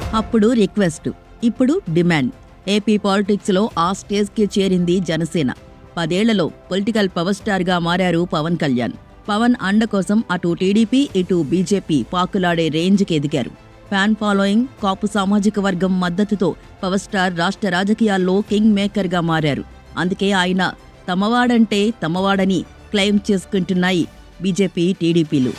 అప్పుడు రిక్వెస్ట్ ఇప్పుడు demand AP పాలిటిక్స్లో ఆ స్టేజ్కి చేరింది జనసేన పదేళ్లలో పొలిటికల్ పవర్ స్టార్గా మారారు పవన్ కళ్యాణ్ పవన్ అండ కోసం అటు టీడీపీ ఇటు బీజేపీ పాకులాడే రేంజ్కి ఎదిగారు ఫ్యాన్ ఫాలోయింగ్ కాపు సామాజిక వర్గం మద్దతుతో పవర్ స్టార్ రాష్ట్ర రాజకీయాల్లో కింగ్ మేకర్గా మారారు అందుకే ఆయన తమవాడంటే తమవాడని క్లెయిమ్ చేసుకుంటున్నాయి బీజేపీ టీడీపీలు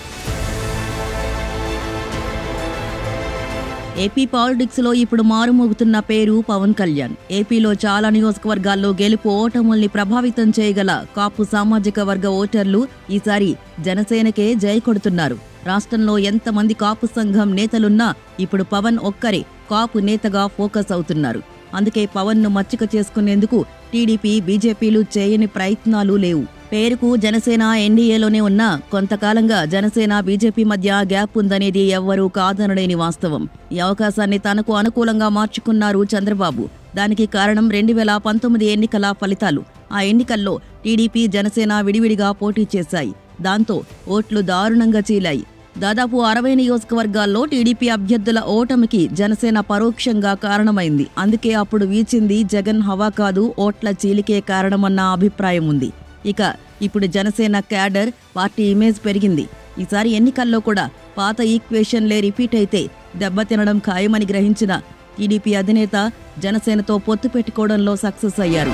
ఏపీ పాలిటిక్స్ లో ఇప్పుడు మారుమోగుతున్న పేరు పవన్ కళ్యాణ్ ఏపీలో చాలా నియోజకవర్గాల్లో గెలుపు ఓటముల్ని ప్రభావితం చేయగల కాపు సామాజిక వర్గ ఓటర్లు ఈసారి జనసేనకే జై కొడుతున్నారు రాష్ట్రంలో ఎంతమంది కాపు సంఘం నేతలున్నా ఇప్పుడు పవన్ ఒక్కరే కాపు నేతగా ఫోకస్ అవుతున్నారు అందుకే పవన్ ను మచ్చిక చేసుకునేందుకు టీడీపీ బీజేపీలు చేయని ప్రయత్నాలు లేవు పేరుకు జనసేన ఎన్డీఏలోనే ఉన్నా కొంతకాలంగా జనసేన బీజేపీ మధ్య గ్యాప్ ఉందనేది ఎవ్వరూ కాదనలేని వాస్తవం ఈ అవకాశాన్ని తనకు అనుకూలంగా మార్చుకున్నారు చంద్రబాబు దానికి కారణం రెండు వేల పంతొమ్మిది ఎన్నికల ఫలితాలు ఆ ఎన్నికల్లో టీడీపీ జనసేన విడివిడిగా పోటీ చేశాయి దాంతో ఓట్లు దారుణంగా చీలాయి దాదాపు అరవై నియోజకవర్గాల్లో టీడీపీ అభ్యర్థుల ఓటమికి జనసేన పరోక్షంగా కారణమైంది అందుకే అప్పుడు వీచింది జగన్ హవా కాదు ఓట్ల చీలికే కారణమన్న అభిప్రాయం ఉంది ఇక ఇప్పుడు జనసేన క్యాడర్ పార్టీ ఇమేజ్ పెరిగింది ఈసారి ఎన్నికల్లో కూడా పాత ఈక్వేషన్లే రిపీట్ అయితే దెబ్బతినడం ఖాయమని గ్రహించిన టీడీపీ అధినేత జనసేనతో పొత్తు పెట్టుకోవడంలో సక్సెస్ అయ్యారు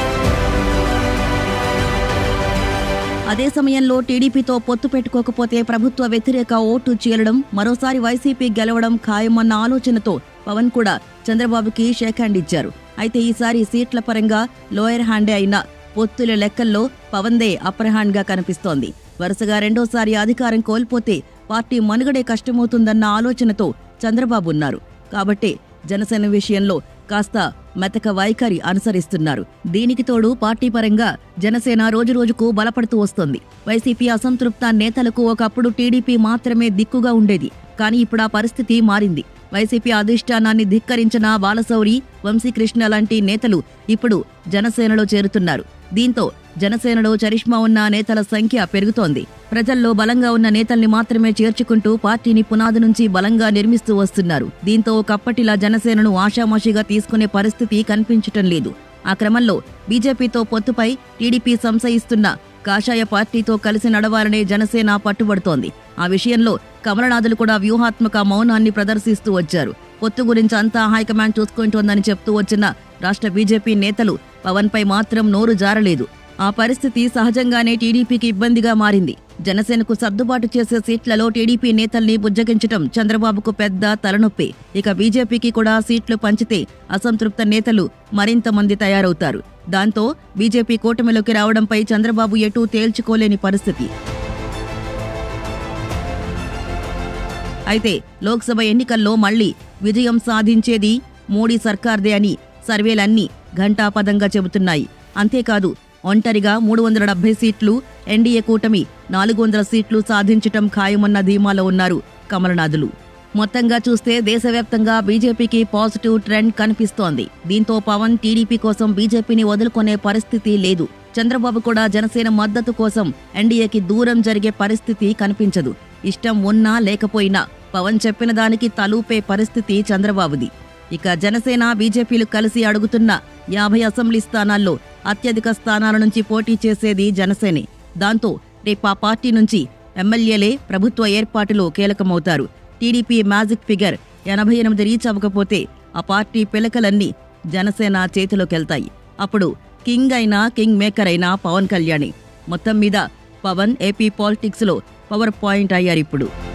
అదే సమయంలో టీడీపీతో పొత్తు పెట్టుకోకపోతే ప్రభుత్వ వ్యతిరేక ఓటు చీలడం మరోసారి వైసీపీ గెలవడం ఖాయమన్న ఆలోచనతో పవన్ కూడా చంద్రబాబుకి షేక్ హ్యాండ్ ఇచ్చారు అయితే ఈసారి సీట్ల పరంగా లోయర్ హ్యాండే అయిన పొత్తుల లెక్కల్లో పవన్దే అప్పర్ హ్యాండ్ గా కనిపిస్తోంది వరుసగా రెండోసారి అధికారం కోల్పోతే పార్టీ మనుగడే కష్టమవుతుందన్న ఆలోచనతో చంద్రబాబు ఉన్నారు కాబట్టే జనసేన విషయంలో కాస్త మెతక వైఖరి అనుసరిస్తున్నారు దీనికి తోడు పార్టీ పరంగా జనసేన రోజురోజుకు బలపడుతూ వస్తోంది వైసీపీ అసంతృప్త నేతలకు ఒకప్పుడు టీడీపీ మాత్రమే దిక్కుగా ఉండేది కానీ ఇప్పుడు ఆ పరిస్థితి మారింది వైసీపీ అధిష్టానాన్ని ధిక్కరించిన బాలశౌరి వంశీకృష్ణ లాంటి నేతలు ఇప్పుడు జనసేనలో చేరుతున్నారు దీంతో జనసేనలో చరిష్మా ఉన్న నేతల సంఖ్య పెరుగుతోంది ప్రజల్లో బలంగా ఉన్న నేతల్ని మాత్రమే చేర్చుకుంటూ పార్టీని పునాది నుంచి బలంగా నిర్మిస్తూ వస్తున్నారు దీంతో ఒకప్పటిలా జనసేనను ఆషామాషిగా తీసుకునే పరిస్థితి కనిపించటం లేదు ఆ క్రమంలో బీజేపీతో పొత్తుపై టీడీపీ సంశయిస్తున్న కాషాయ పార్టీతో కలిసి నడవాలనే జనసేన పట్టుబడుతోంది ఆ విషయంలో కమలనాథులు కూడా వ్యూహాత్మక మౌనాన్ని ప్రదర్శిస్తూ వచ్చారు పొత్తు గురించి అంతా హైకమాండ్ చూసుకుంటోందని చెప్తూ వచ్చిన రాష్ట్ర బీజేపీ నేతలు పవన్పై మాత్రం నోరు జారలేదు ఆ పరిస్థితి సహజంగానే టీడీపీకి ఇబ్బందిగా మారింది జనసేనకు సర్దుబాటు చేసే సీట్లలో టీడీపీ నేతల్ని బుజ్జగించడం చంద్రబాబుకు పెద్ద తలనొప్పి ఇక బీజేపీకి కూడా సీట్లు పంచితే అసంతృప్త నేతలు మరింత మంది తయారవుతారు దాంతో బీజేపీ కూటమిలోకి రావడంపై చంద్రబాబు ఎటూ తేల్చుకోలేని పరిస్థితి అయితే లోక్సభ ఎన్నికల్లో మళ్లీ విజయం సాధించేది మోడీ సర్కార్దే అని సర్వేలన్నీ ఘంటాపదంగా చెబుతున్నాయి అంతేకాదు ఒంటరిగా మూడు వందల డెబ్బై సీట్లు ఎన్డీఏ కూటమి నాలుగు వందల సీట్లు సాధించటం ఖాయమన్న ధీమాలో ఉన్నారు కమలనాథులు మొత్తంగా చూస్తే దేశవ్యాప్తంగా బీజేపీకి పాజిటివ్ ట్రెండ్ కనిపిస్తోంది దీంతో పవన్ టీడీపీ కోసం బీజేపీని వదులుకునే పరిస్థితి లేదు చంద్రబాబు కూడా జనసేన మద్దతు కోసం ఎన్డీఏకి దూరం జరిగే పరిస్థితి కనిపించదు ఇష్టం ఉన్నా లేకపోయినా పవన్ చెప్పిన దానికి తలూపే పరిస్థితి చంద్రబాబుది ఇక జనసేన బీజేపీలు కలిసి అడుగుతున్న యాభై అసెంబ్లీ స్థానాల్లో అత్యధిక స్థానాల నుంచి పోటీ చేసేది జనసేనే దాంతో రేపు ఆ పార్టీ నుంచి ఎమ్మెల్యేలే ప్రభుత్వ ఏర్పాటులో కీలకమవుతారు టీడీపీ మ్యాజిక్ ఫిగర్ ఎనభై ఎనిమిది రీచ్ అవ్వకపోతే ఆ పార్టీ పిలకలన్నీ జనసేన చేతిలోకెళ్తాయి అప్పుడు కింగ్ అయినా కింగ్ మేకర్ అయినా పవన్ కళ్యాణే మొత్తం మీద పవన్ ఏపీ పాలిటిక్స్లో పవర్ పాయింట్ అయ్యారిప్పుడు